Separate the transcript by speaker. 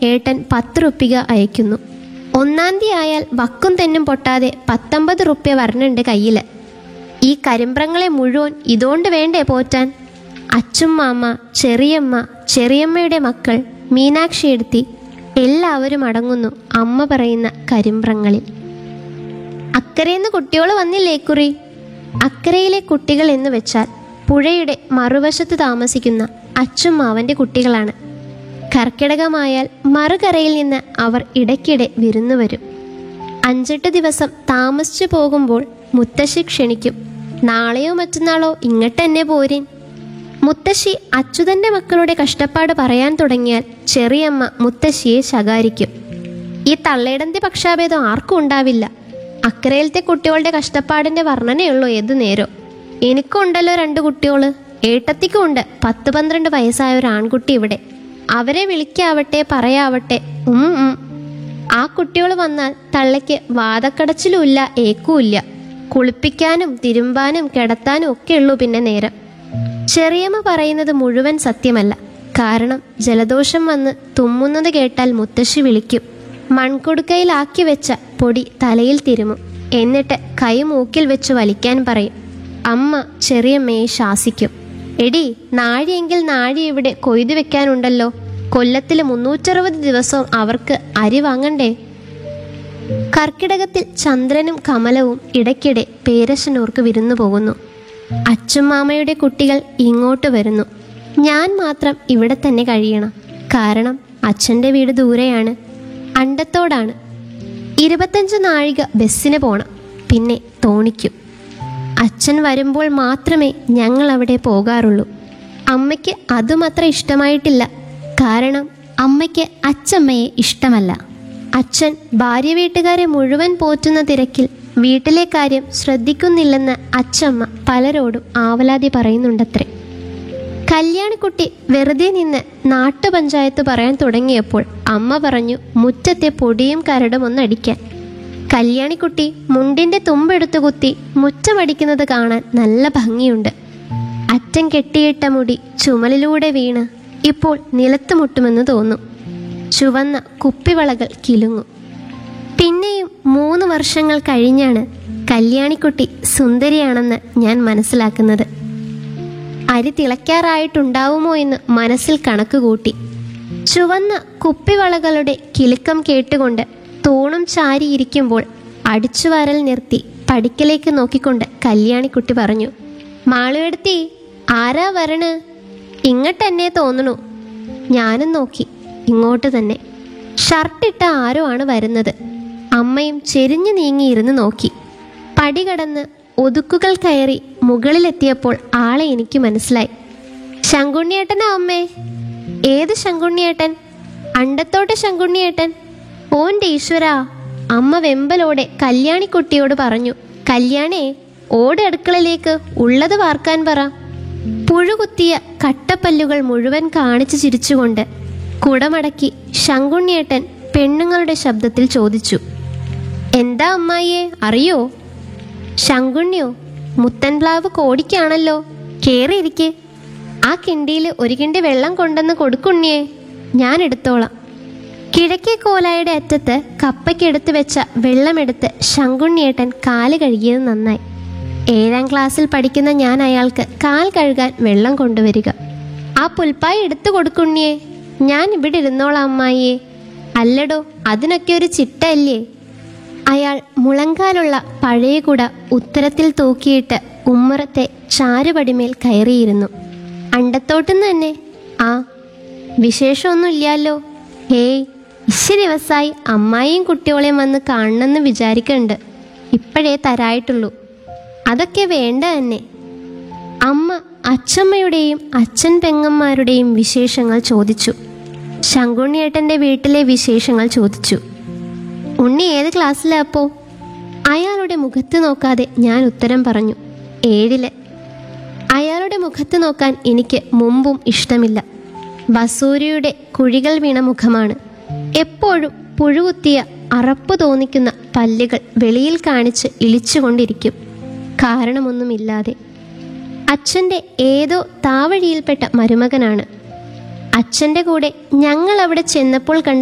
Speaker 1: ഏട്ടൻ പത്ത് റുപ്പിക അയക്കുന്നു ഒന്നാം തീയതി ആയാൽ വക്കും തെന്നും പൊട്ടാതെ പത്തൊമ്പത് റുപ്യ വരണുണ്ട് കയ്യിൽ ഈ കരിമ്പ്രങ്ങളെ മുഴുവൻ ഇതുകൊണ്ട് വേണ്ടേ പോറ്റാൻ അച്ചുമ്മാമ്മ ചെറിയമ്മ ചെറിയമ്മയുടെ മക്കൾ മീനാക്ഷി എടുത്തി എല്ലാവരും അടങ്ങുന്നു അമ്മ പറയുന്ന കരിമ്പ്രങ്ങളിൽ അക്കരയിന്ന് കുട്ടികൾ വന്നില്ലേ കുറി അക്കരയിലെ കുട്ടികൾ എന്ന് വെച്ചാൽ പുഴയുടെ മറുവശത്ത് താമസിക്കുന്ന അച്ചുമ്മാവൻ്റെ കുട്ടികളാണ് കർക്കിടകമായാൽ മറുകരയിൽ നിന്ന് അവർ ഇടയ്ക്കിടെ വിരുന്നു വരും അഞ്ചെട്ട് ദിവസം താമസിച്ചു പോകുമ്പോൾ മുത്തശ്ശി ക്ഷണിക്കും നാളെയോ മറ്റന്നാളോ ഇങ്ങോട്ട് തന്നെ പോരിൻ മുത്തശ്ശി അച്യുതന്റെ മക്കളുടെ കഷ്ടപ്പാട് പറയാൻ തുടങ്ങിയാൽ ചെറിയമ്മ മുത്തശ്ശിയെ ശകാരിക്കും ഈ തള്ളയിടന്റെ പക്ഷാഭേദം ആർക്കും ഉണ്ടാവില്ല അക്കരയിലത്തെ കുട്ടികളുടെ കഷ്ടപ്പാടിന്റെ വർണ്ണനയുള്ളൂ ഏത് നേരം എനിക്കും ഉണ്ടല്ലോ രണ്ട് കുട്ടികള് ഏട്ടത്തിക്കും ഉണ്ട് പത്ത് പന്ത്രണ്ട് വയസ്സായ ഒരു ആൺകുട്ടി ഇവിടെ അവരെ വിളിക്കാവട്ടെ പറയാവട്ടെ ഉം ഉം ആ കുട്ടികൾ വന്നാൽ തള്ളയ്ക്ക് വാതക്കടച്ചിലുമില്ല ഏക്കുമില്ല കുളിപ്പിക്കാനും തിരുമ്പാനും കിടത്താനും ഒക്കെ ഉള്ളൂ പിന്നെ നേരം ചെറിയമ്മ പറയുന്നത് മുഴുവൻ സത്യമല്ല കാരണം ജലദോഷം വന്ന് തുമ്മുന്നത് കേട്ടാൽ മുത്തശ്ശി വിളിക്കും മൺകുടുക്കയിലാക്കി വെച്ച പൊടി തലയിൽ തിരുമും എന്നിട്ട് കൈ മൂക്കിൽ വെച്ച് വലിക്കാൻ പറയും അമ്മ ചെറിയമ്മയെ ശാസിക്കും എടി നാഴിയെങ്കിൽ നാഴി ഇവിടെ കൊയ്തു വെക്കാനുണ്ടല്ലോ കൊല്ലത്തിൽ മുന്നൂറ്ററുപത് ദിവസവും അവർക്ക് അരി വാങ്ങണ്ടേ കർക്കിടകത്തിൽ ചന്ദ്രനും കമലവും ഇടയ്ക്കിടെ പേരശനൂർക്ക് വിരുന്നു പോകുന്നു അച്ചുമാമയുടെ കുട്ടികൾ ഇങ്ങോട്ട് വരുന്നു ഞാൻ മാത്രം ഇവിടെ തന്നെ കഴിയണം കാരണം അച്ഛൻ്റെ വീട് ദൂരെയാണ് അണ്ടത്തോടാണ് ഇരുപത്തഞ്ച് നാഴിക ബസ്സിന് പോണം പിന്നെ തോണിക്കും അച്ഛൻ വരുമ്പോൾ മാത്രമേ ഞങ്ങൾ അവിടെ പോകാറുള്ളൂ അമ്മയ്ക്ക് അതുമത്ര ഇഷ്ടമായിട്ടില്ല കാരണം അമ്മയ്ക്ക് അച്ചമ്മയെ ഇഷ്ടമല്ല അച്ഛൻ ഭാര്യ വീട്ടുകാരെ മുഴുവൻ പോറ്റുന്ന തിരക്കിൽ വീട്ടിലെ കാര്യം ശ്രദ്ധിക്കുന്നില്ലെന്ന് അച്ചമ്മ പലരോടും ആവലാതി പറയുന്നുണ്ടത്രേ കല്യാണിക്കുട്ടി വെറുതെ നിന്ന് നാട്ടുപഞ്ചായത്ത് പറയാൻ തുടങ്ങിയപ്പോൾ അമ്മ പറഞ്ഞു മുറ്റത്തെ പൊടിയും കരടും ഒന്നടിക്കാൻ കല്യാണിക്കുട്ടി മുണ്ടിന്റെ തുമ്പെടുത്തു കുത്തി മുറ്റമടിക്കുന്നത് കാണാൻ നല്ല ഭംഗിയുണ്ട് അറ്റം കെട്ടിയിട്ട മുടി ചുമലിലൂടെ വീണ് ഇപ്പോൾ നിലത്ത് മുട്ടുമെന്ന് തോന്നും ചുവന്ന കുപ്പിവളകൾ കിലുങ്ങും പിന്നെയും മൂന്ന് വർഷങ്ങൾ കഴിഞ്ഞാണ് കല്യാണിക്കുട്ടി സുന്ദരിയാണെന്ന് ഞാൻ മനസ്സിലാക്കുന്നത് അരി തിളയ്ക്കാറായിട്ടുണ്ടാവുമോ എന്ന് മനസ്സിൽ കണക്ക് കൂട്ടി ചുവന്ന കുപ്പിവളകളുടെ കിലുക്കം കേട്ടുകൊണ്ട് തൂണും ചാരിയിരിക്കുമ്പോൾ അടിച്ചുവാരൽ നിർത്തി പടിക്കലേക്ക് നോക്കിക്കൊണ്ട് കല്യാണിക്കുട്ടി പറഞ്ഞു മാളുവെടുത്തി ആരാ വരണ് ഇങ്ങട്ടെന്നെ തോന്നണു ഞാനും നോക്കി ഇങ്ങോട്ട് തന്നെ ഷർട്ടിട്ട ആരോ ആണ് വരുന്നത് അമ്മയും ചെരിഞ്ഞു നീങ്ങിയിരുന്ന് നോക്കി പടി കടന്ന് ഒതുക്കുകൾ കയറി മുകളിലെത്തിയപ്പോൾ ആളെ എനിക്ക് മനസ്സിലായി ശങ്കുണ്ണിയേട്ടനാ അമ്മേ ഏത് ശങ്കുണ്ണിയേട്ടൻ അണ്ടത്തോട്ട് ശങ്കുണ്ണിയേട്ടൻ ഓൻ്റെ ഈശ്വരാ അമ്മ വെമ്പലോടെ കല്യാണിക്കുട്ടിയോട് പറഞ്ഞു കല്യാണേ ഓട് അടുക്കളയിലേക്ക് ഉള്ളത് വാർക്കാൻ പറ പുഴുകുത്തിയ കട്ടപ്പല്ലുകൾ മുഴുവൻ കാണിച്ചു ചിരിച്ചുകൊണ്ട് കുടമടക്കി ശങ്കുണ്ണിയേട്ടൻ പെണ്ണുങ്ങളുടെ ശബ്ദത്തിൽ ചോദിച്ചു എന്താ അമ്മായിയെ അറിയോ ശങ്കുണ്ണിയോ മുത്തൻപ്ലാവ് കോടിക്കാണല്ലോ കേറിയിരിക്കെ ആ കിണ്ടിയിൽ ഒരു കിണ്ടി വെള്ളം കൊണ്ടെന്ന് കൊടുക്കുണ്ണിയെ ഞാൻ എടുത്തോളാം കിഴക്കേ കോലായുടെ അറ്റത്ത് കപ്പയ്ക്കെടുത്ത് വെച്ച വെള്ളമെടുത്ത് ശങ്കുണ്ണിയേട്ടൻ കാല് കഴുകിയത് നന്നായി ഏഴാം ക്ലാസ്സിൽ പഠിക്കുന്ന ഞാൻ അയാൾക്ക് കാൽ കഴുകാൻ വെള്ളം കൊണ്ടുവരിക ആ പുൽപ്പായി എടുത്തു കൊടുക്കുണ്ണിയെ ഞാൻ ഇവിടെ ഇരുന്നോളാം അമ്മായിയെ അല്ലടോ അതിനൊക്കെ ഒരു ചിട്ടയല്ലേ അയാൾ മുളങ്കാലുള്ള പഴയ കുട ഉത്തരത്തിൽ തൂക്കിയിട്ട് ഉമ്മറത്തെ ചാരുപടിമേൽ കയറിയിരുന്നു അണ്ടത്തോട്ടുന്ന് തന്നെ ആ വിശേഷമൊന്നുമില്ലല്ലോ ഹേയ് ഇശി ദിവസമായി അമ്മായിയും കുട്ടിയോളെയും വന്ന് കാണണമെന്ന് വിചാരിക്കുന്നുണ്ട് ഇപ്പോഴേ തരായിട്ടുള്ളൂ അതൊക്കെ വേണ്ട തന്നെ അമ്മ അച്ചമ്മയുടെയും അച്ഛൻ പെങ്ങന്മാരുടെയും വിശേഷങ്ങൾ ചോദിച്ചു ശങ്കുണ്ണിയേട്ടൻ്റെ വീട്ടിലെ വിശേഷങ്ങൾ ചോദിച്ചു ഉണ്ണി ഏത് ക്ലാസ്സിലാ അപ്പോ അയാളുടെ മുഖത്ത് നോക്കാതെ ഞാൻ ഉത്തരം പറഞ്ഞു ഏഴില് അയാളുടെ മുഖത്ത് നോക്കാൻ എനിക്ക് മുമ്പും ഇഷ്ടമില്ല ബസൂരിയുടെ കുഴികൾ വീണ മുഖമാണ് എപ്പോഴും പുഴുകുത്തിയ അറപ്പ് തോന്നിക്കുന്ന പല്ലുകൾ വെളിയിൽ കാണിച്ച് ഇളിച്ചുകൊണ്ടിരിക്കും കാരണമൊന്നുമില്ലാതെ അച്ഛൻ്റെ ഏതോ താവഴിയിൽപ്പെട്ട മരുമകനാണ് അച്ഛൻ്റെ കൂടെ ഞങ്ങൾ അവിടെ ചെന്നപ്പോൾ കണ്ട